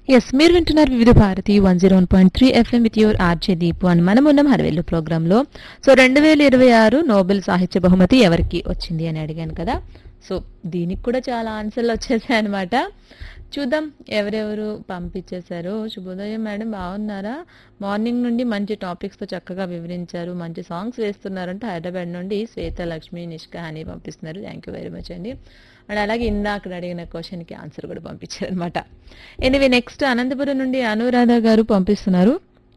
yes మీరు వింటున్నారు Vividh Bharati one zero one point three FM with your RJ Deepu అని మనం ఉన్నాం హరవేలు ప్రోగ్రామ్ లో సో రెండు వేల ఇరవై ఆరు నోబెల్ సాహిత్య బహుమతి ఎవరికి వచ్చింది అని అడిగాను కదా సో దీనికి కూడా చాలా ఆన్సర్లు వచ్చేసాయి అనమాట చూద్దాం ఎవరెవరు పంపించేశారు శుభోదయం మేడం బాగున్నారా మార్నింగ్ నుండి మంచి టాపిక్స్తో చక్కగా వివరించారు మంచి సాంగ్స్ వేస్తున్నారంటే హైదరాబాద్ నుండి శ్వేత లక్ష్మి నిష్కా అని పంపిస్తున్నారు థ్యాంక్ యూ వెరీ మచ్ అండి అండ్ అలాగే ఇందాక అడిగిన క్వశ్చన్కి ఆన్సర్ కూడా పంపించారు అనమాట ఎనివే నెక్స్ట్ అనంతపురం నుండి అనురాధ గారు పంపిస్తున్నారు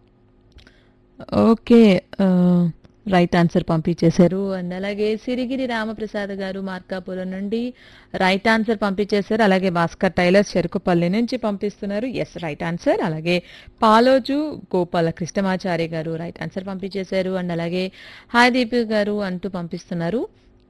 ఓకే రైట్ ఆన్సర్ పంపించేశారు అండ్ అలాగే సిరిగిరి రామప్రసాద్ గారు మార్కాపురం నుండి రైట్ ఆన్సర్ పంపించేశారు అలాగే భాస్కర్ టైలర్స్ చెరుకుపల్లి నుంచి పంపిస్తున్నారు ఎస్ రైట్ ఆన్సర్ అలాగే పాలోజు గోపాల కృష్ణమాచారి గారు రైట్ ఆన్సర్ పంపించేశారు అండ్ అలాగే హాయ్ దీపు గారు అంటూ పంపిస్తున్నారు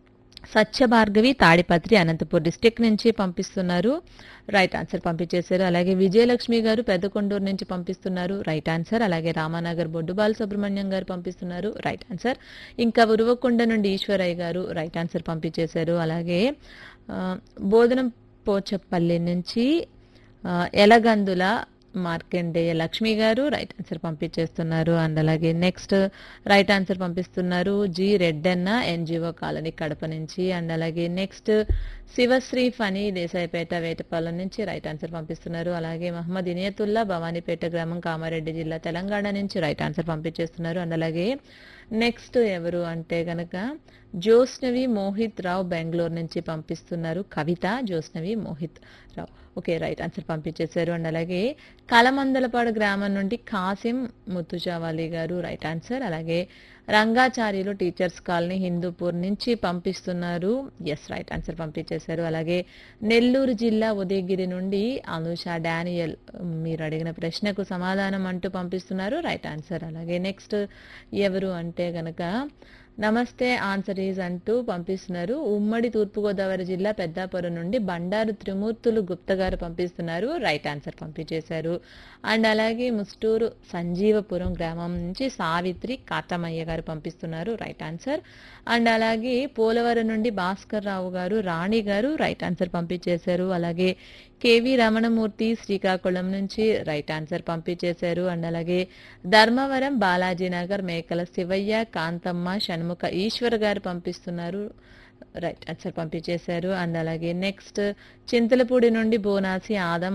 సత్య భార్గవి తాడిపత్రి అనంతపూర్ డిస్టిక్ నుంచి పంపిస్తున్నారు రైట్ ఆన్సర్ పంపించేశారు అలాగే విజయలక్ష్మి గారు పెద్దకొండూరు నుంచి పంపిస్తున్నారు రైట్ ఆన్సర్ అలాగే రామానగర్ బొడ్డుబాల సుబ్రహ్మణ్యం గారు పంపిస్తున్నారు రైట్ ఆన్సర్ ఇంకా ఉరువకొండ నుండి ఈశ్వరయ్య గారు రైట్ ఆన్సర్ పంపించేశారు అలాగే ఆ, బోధనం పోచపల్లి నుంచి ఆ, ఎలగందుల మార్కండేయ లక్ష్మి గారు రైట్ ఆన్సర్ పంపించేస్తున్నారు అండ్ అలాగే నెక్స్ట్ రైట్ ఆన్సర్ పంపిస్తున్నారు G Reddanna NGO colony Kadapa నుంచి అండ్ అలాగే నెక్స్ట్ శివశ్రీ ఫనీ దేశాయిపేట వేటపాలెం నుంచి రైట్ ఆన్సర్ పంపిస్తున్నారు అలాగే మహమ్మద్ ఇనియతుల్లా భవానీపేట గ్రామం కామారెడ్డి జిల్లా తెలంగాణ నుంచి రైట్ ఆన్సర్ పంపించేస్తున్నారు అండ్ అలాగే నెక్స్ట్ ఎవరు అంటే గనక జోస్నవి మోహిత్ రావు బెంగళూరు నుంచి పంపిస్తున్నారు Kavitha Josnavi Mohit Rao okay right answer పంపించేశారు అండ్ అలాగే కలమందలపాడు గ్రామం నుండి కాసిం ముత్తుజావాలి గారు రైట్ ఆన్సర్ అలాగే రంగాచార్యులు టీచర్స్ కాలనీ హిందూపూర్ నుంచి పంపిస్తున్నారు ఎస్ రైట్ ఆన్సర్ పంపించేశారు అలాగే నెల్లూరు జిల్లా ఉదయగిరి నుండి అనుష డానియల్ మీరు అడిగిన ప్రశ్నకు సమాధానం అంటూ పంపిస్తున్నారు రైట్ ఆన్సర్ అలాగే నెక్స్ట్ ఎవరు అంటే గనక నమస్తే ఆన్సర్ ఈజ్ అంటూ పంపిస్తున్నారు ఉమ్మడి తూర్పుగోదావరి జిల్లా పెద్దాపురం నుండి బండారు త్రిమూర్తులు గుప్త గారు పంపిస్తున్నారు రైట్ ఆన్సర్ పంపించేశారు అండ్ అలాగే ముస్టూరు సంజీవపురం గ్రామం నుంచి సావిత్రి కాతమయ్య గారు పంపిస్తున్నారు రైట్ ఆన్సర్ అండ్ అలాగే పోలవరం నుండి భాస్కర్ రావు గారు రాణి గారు రైట్ ఆన్సర్ పంపించేశారు అలాగే కేవి రమణమూర్తి శ్రీకాకుళం నుంచి రైట్ ఆన్సర్ పంపించేశారు అండ్ అలాగే ధర్మవరం బాలాజీ నగర్ మేకల శివయ్య కాంతమ్మ షణ్ముఖ ఈశ్వర్ గారు పంపిస్తున్నారు రైట్ ఆన్సర్ పంపించేశారు అండ్ అలాగే నెక్స్ట్ చింతలపూడి నుండి బోనాసి ఆదం